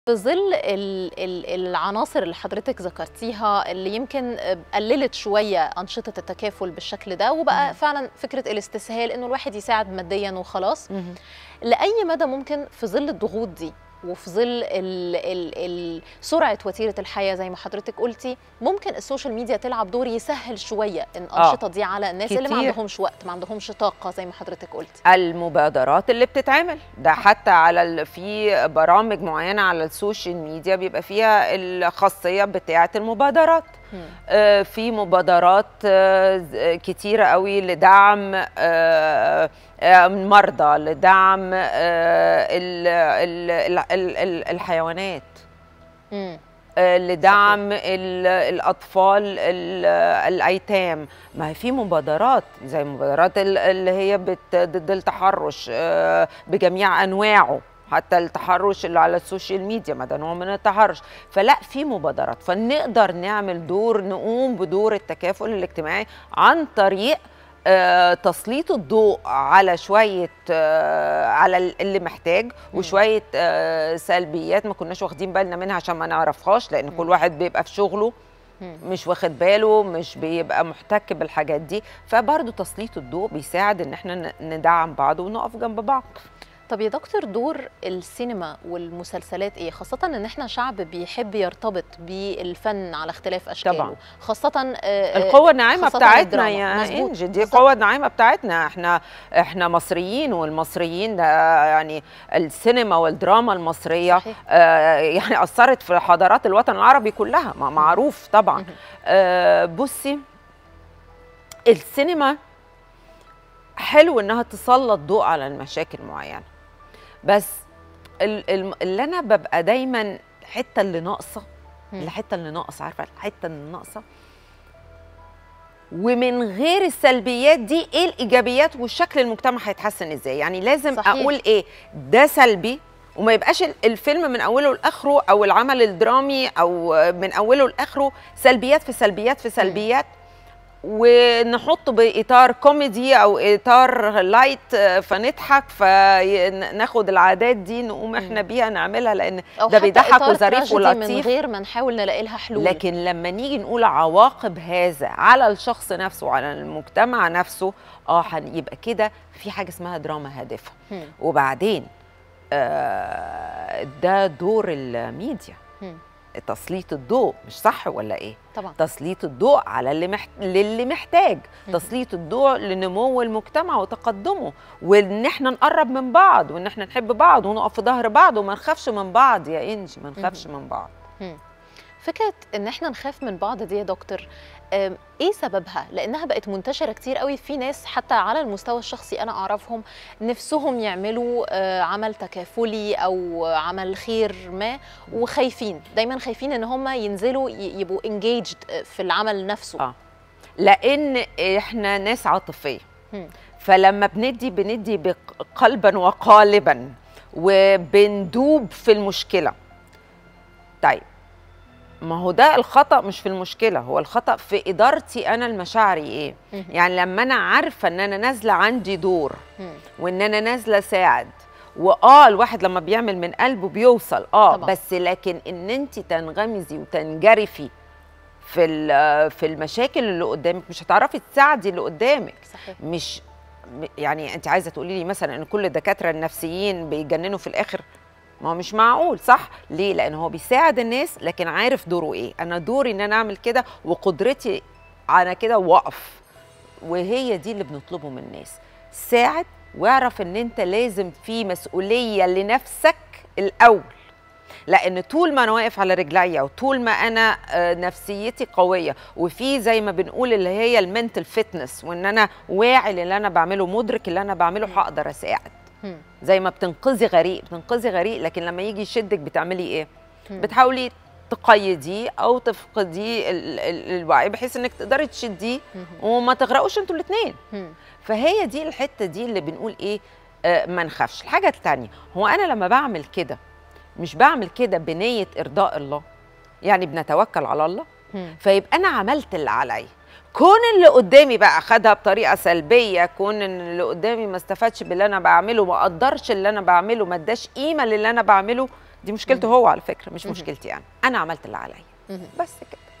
في ظل ال ال العناصر اللي حضرتك ذكرتيها اللي يمكن قللت شويه انشطه التكافل بالشكل ده وبقى مم. فعلا فكره الاستسهال انه الواحد يساعد ماديا وخلاص لاي مدى ممكن في ظل الضغوط دي وفي ظل ال ال ال سرعه وتيره الحياه زي ما حضرتك قلتي ممكن السوشيال ميديا تلعب دور يسهل شويه الانشطه دي على الناس اللي ما كتير. عندهمش وقت ما عندهمش طاقه زي ما حضرتك قلتي المبادرات اللي بتتعمل ده حتى على ال... في برامج معينه على السوشيال ميديا بيبقى فيها الخاصيه بتاعه المبادرات مم. آه، في مبادرات آه، ز- كتيرة قوي لدعم آه، آه، المرضى لدعم آه، ال- ال- ال- ال- ال- الحيوانات مم. آه، لدعم ال- الأطفال ال- الأيتام ما هي في مبادرات زي مبادرات ال- اللي هي بت- ضد التحرش آه، بجميع أنواعه حتى التحرش اللي على السوشيال ميديا ما ده نوع من التحرش فلا في مبادرات فنقدر نعمل دور نقوم بدور التكافل الاجتماعي عن طريق آه، تسليط الضوء على شويه آه، على اللي محتاج وشويه آه، سلبيات ما كناش واخدين بالنا منها عشان ما نعرفهاش لان كل واحد بيبقى في شغله مم. مش واخد باله مش بيبقى محتك بالحاجات دي فبرضه تسليط الضوء بيساعد ان احنا ن- ندعم بعض ونقف جنب بعض طب يا دكتور دور السينما والمسلسلات ايه خاصة ان احنا شعب بيحب يرتبط بالفن على اختلاف اشكاله طبعاً. خاصة آه، آه، القوة الناعمة خاصة بتاعتنا الدراما. يا مظبوط. انجي دي بالظبط. القوة الناعمة بتاعتنا احنا احنا مصريين والمصريين ده يعني السينما والدراما المصرية صحيح. آه يعني أثرت في حضارات الوطن العربي كلها ما- معروف طبعا مهم. آه بصي السينما حلو انها تسلط ضوء على المشاكل معينة بس ال- ال- اللي انا ببقى دايما الحته اللي ناقصه مم. الحته اللي ناقصه عارفه الحته اللي ناقصه ومن غير السلبيات دي ايه الايجابيات والشكل المجتمع هيتحسن ازاي يعني لازم صحيح. صحيح. اقول ايه ده سلبي وما يبقاش ال- الفيلم من اوله لاخره او العمل الدرامي او من اوله لاخره سلبيات في سلبيات في سلبيات ونحطه باطار كوميدي او اطار لايت آه، فنضحك فناخد العادات دي نقوم احنا بيها نعملها لان أو ده حتى بيضحك إطار وظريف تراجيدي من ولطيف غير ما نحاول نلاقي لها حلول لكن لما نيجي نقول عواقب هذا على الشخص نفسه وعلى المجتمع نفسه اه هن- يبقى كده في حاجه اسمها دراما هادفه مم. وبعدين آه ده دور الميديا مم. تسليط الضوء مش صح ولا ايه طبعا تسليط الضوء على اللي محت... للي محتاج مم. تسليط الضوء لنمو المجتمع وتقدمه وان احنا نقرب من بعض وان احنا نحب بعض ونقف في ظهر بعض وما نخافش من بعض يا انجي ما نخافش من بعض مم. فكره ان احنا نخاف من بعض دي يا دكتور آم، ايه سببها لانها بقت منتشره كتير قوي في ناس حتى على المستوى الشخصي انا اعرفهم نفسهم يعملوا آه، عمل تكافلي او عمل خير ما وخايفين دايما خايفين ان هم ينزلوا ي- يبقوا انجيجد في العمل نفسه آه. لان احنا ناس عاطفيه مم. فلما بندي بندي بق- قلبا وقالبا وبندوب في المشكله طيب ما هو ده الخطا مش في المشكله هو الخطا في ادارتي انا لمشاعري ايه مهم. يعني لما انا عارفه ان انا نازله عندي دور مم. وان انا نازله اساعد واه الواحد لما بيعمل من قلبه بيوصل اه طبعاً. بس لكن ان انت تنغمزي وتنجرفي في ال- في المشاكل اللي قدامك مش هتعرفي تساعدي اللي قدامك صحيح مش م- يعني انت عايزه تقولي لي مثلا ان كل الدكاتره النفسيين بيجننوا في الاخر ما هو مش معقول صح ليه لان هو بيساعد الناس لكن عارف دوره ايه انا دوري ان انا اعمل كده وقدرتي على كده واقف وهي دي اللي بنطلبه من الناس ساعد واعرف ان انت لازم في مسؤوليه لنفسك الاول لان طول ما انا واقف على رجليا وطول ما انا آه، نفسيتي قويه وفي زي ما بنقول اللي هي المنتل فيتنس وان انا واعي للي انا بعمله مدرك اللي انا بعمله هقدر اساعد مم. زي ما بتنقذي غريق بتنقذي غريق لكن لما يجي يشدك بتعملي ايه مم. بتحاولي تقيديه او تفقديه ال- ال- الوعي بحيث انك تقدري تشديه مهم. وما تغرقوش انتوا الاثنين مم. فهي دي الحته دي اللي بنقول ايه آه ما نخافش الحاجه الثانيه هو انا لما بعمل كده مش بعمل كده بنيه ارضاء الله يعني بنتوكل على الله مم. فيبقى انا عملت اللي عليا كون اللي قدامي بقى خدها بطريقه سلبيه كون ان اللي قدامي ما استفادش باللي انا بعمله ما قدرش اللي انا بعمله ما اداش قيمه للي انا بعمله دي مشكلته مهم. هو على فكره مش مهم. مشكلتي انا انا عملت اللي عليا مهم. بس كده